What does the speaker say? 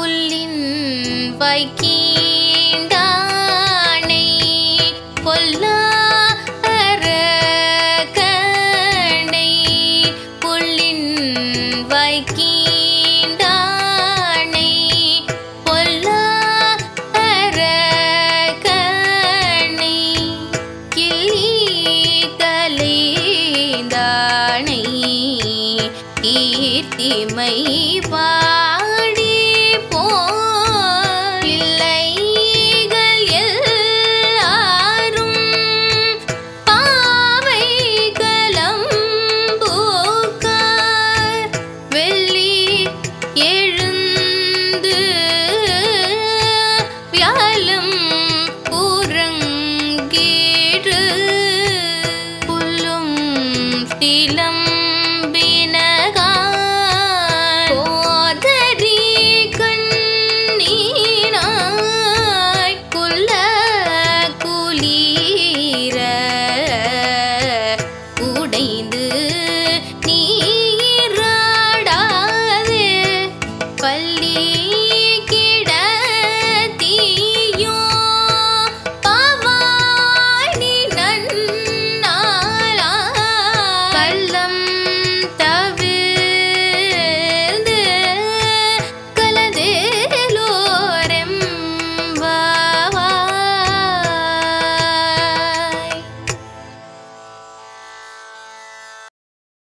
புல்லின் வைக்கீண்டானை பொல்லா அரக்கனை புல்லின் வைக்கீண்டானை பொல்லா அரக்கனை கிள்ளி கலைந்தானை கீர்த்திமை பாடி போல்லைகள் எல்லாரும் பாவை கலம்பூக்கார் வெள்ளி எழுந்து வியாழம் உறங்கீடு புல்லும் திலம்